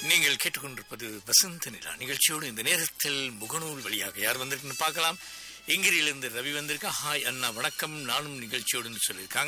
நீங்கள் கேட்டுக்கொண்டிருப்பது வசந்த நிலா நிகழ்ச்சியோடு இந்த நேரத்தில் முகநூல் வழியாக யார் வந்திருக்குன்னு பார்க்கலாம் இங்கிரியிலிருந்து ரவி வந்திருக்கா ஹாய் அண்ணா வணக்கம் நானும் நிகழ்ச்சியோடுன்னு சொல்லியிருக்காங்க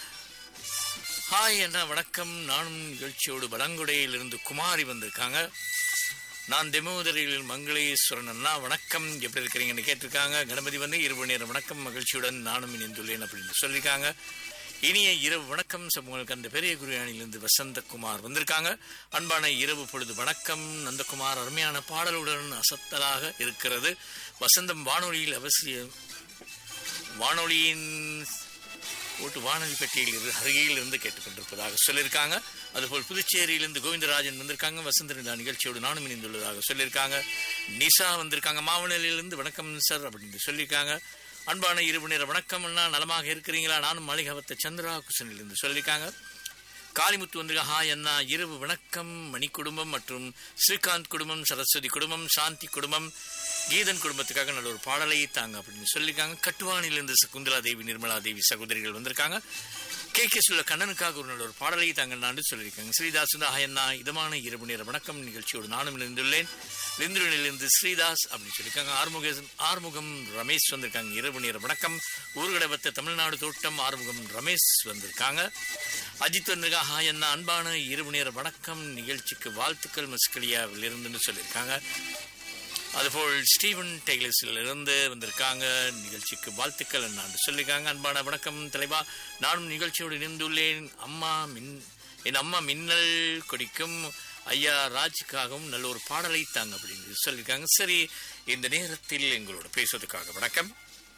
ஹாய் அண்ணா வணக்கம் நானும் நிகழ்ச்சியோடு வடங்குடையிலிருந்து குமாரி வந்திருக்காங்க நான் தெமோதரையில் மங்களேஸ்வரன் அண்ணா வணக்கம் எப்படி இருக்கிறீங்கன்னு கேட்டிருக்காங்க கணபதி வந்து இரவு நேரம் வணக்கம் மகிழ்ச்சியுடன் நானும் இணைந்துள்ளேன் அப்படின்னு சொல்லியிருக்காங்க இனிய இரவு வணக்கம் சமூகங்களுக்கு அந்த பெரிய குருயானிலிருந்து வசந்தகுமார் வந்திருக்காங்க அன்பான இரவு பொழுது வணக்கம் நந்தகுமார் அருமையான பாடலுடன் அசத்தலாக இருக்கிறது வசந்தம் வானொலியில் அவசியம் வானொலியின் ஓட்டு வானொலி பெட்டியில் இரு- அருகில் இருந்து கேட்டுக்கொண்டிருப்பதாக சொல்லியிருக்காங்க அதுபோல் புதுச்சேரியிலிருந்து கோவிந்தராஜன் வந்திருக்காங்க வசந்த நிலா நிகழ்ச்சியோடு நானும் இணைந்துள்ளதாக சொல்லியிருக்காங்க நிஷா வந்திருக்காங்க மாவனிலிருந்து வணக்கம் சார் அப்படின்னு சொல்லியிருக்காங்க அன்பான இரவு நேர வணக்கம் அண்ணா நலமாக இருக்கிறீங்களா நானும் மளிகவத்த சந்திரா குசனிலிருந்து சொல்லியிருக்காங்க காளிமுத்து வந்திருக்க ஹாய் அண்ணா இரவு வணக்கம் மணி குடும்பம் மற்றும் ஸ்ரீகாந்த் குடும்பம் சரஸ்வதி குடும்பம் சாந்தி குடும்பம் கீதன் குடும்பத்துக்காக நல்ல ஒரு பாடலை தாங்க அப்படின்னு சொல்லியிருக்காங்க கட்டுவானிலிருந்து சகுந்தலா தேவி நிர்மலா தேவி சகோதரிகள் வந்திருக்காங்க கே கே சொல்ல கண்ணனுக்காக ஒரு நல்ல ஒரு பாடலை தாங்க நான் சொல்லியிருக்காங்க ஸ்ரீதாஸ் வந்து ஹாய் அண்ணா இதமான இரவு நேர வணக்கம் நிகழ்ச்சியோடு நானும் இணைந்துள்ளேன் லிந்துரனிலிருந்து ஸ்ரீதாஸ் அப்படின்னு சொல்லியிருக்காங்க ஆறுமுக ஆறுமுகம் ரமேஷ் வந்திருக்காங்க இரவு நேர வணக்கம் ஊர்கடவத்த தமிழ்நாடு தோட்டம் ஆறுமுகம் ரமேஷ் வந்திருக்காங்க அஜித் வந்திருக்கா ஹாய் அண்ணா அன்பான இரவு நேர வணக்கம் நிகழ்ச்சிக்கு வாழ்த்துக்கள் மஸ்கலியாவில் இருந்துன்னு சொல்லியிருக்காங்க அதுபோல் ஸ்டீவன் டெய்லர்ஸில் இருந்து வந்திருக்காங்க நிகழ்ச்சிக்கு வாழ்த்துக்கள் நான் சொல்லியிருக்காங்க அன்பான வணக்கம் தலைவா நானும் நிகழ்ச்சியோடு இணைந்துள்ளேன் அம்மா மின் என் அம்மா மின்னல் கொடிக்கும் ஐயா ராஜுக்காகவும் நல்ல ஒரு பாடலை தாங்க அப்படின்னு சொல்லியிருக்காங்க சரி இந்த நேரத்தில் எங்களோட பேசுவதற்காக வணக்கம்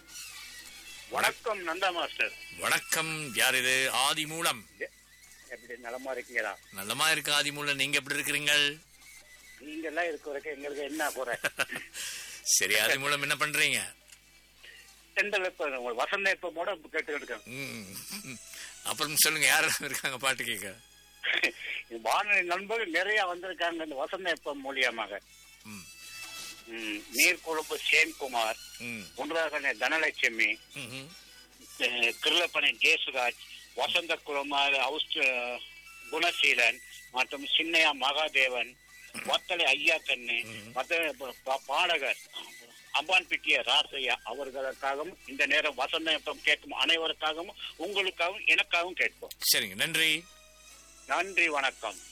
வணக்கம் நந்தா மாஸ்டர் வணக்கம் யார் இது ஆதி மூலம் எப்படி நலமா இருக்கீங்களா நல்லமா இருக்கு ஆதி மூலம் நீங்க எப்படி இருக்கிறீங்கள் நீங்க எல்லாம் இருக்க வரைக்கும் எங்களுக்கு என்ன குறை சரி ஆதி மூலம் என்ன பண்றீங்க செண்டல் இப்ப உங்க வசந்த இப்ப மூட கேட்டு இருக்கேன் ம். அப்புறம் சொல்லுங்க யார் இருக்காங்க பாட்டு கேட்க வானொலி நண்பர்கள் நிறைய வந்திருக்காங்க இந்த வசந்த இப்ப மூலியமாக ம். ம், நீர்கொழும்பு சேன்குமார் ம். குண்டராகன தனலட்சுமி ம்ஹும். அஹ், கிருளப்பனை ஜேசுராஜ் வசந்த குமார் அவுஸ்ட் குணசீலன் மற்றும் சின்னையா மகாதேவன் வத்தலை ஐயா கண்ணு மற்ற ப- ப- பாடகர் அம்பான் பிட்டிய ராசையா அவர்களுக்காகவும் இந்த நேரம் வசந்த FM கேட்கும் அனைவருக்காகவும் உங்களுக்காகவும் எனக்காகவும் கேட்போம் சரிங்க நன்றி நன்றி வணக்கம்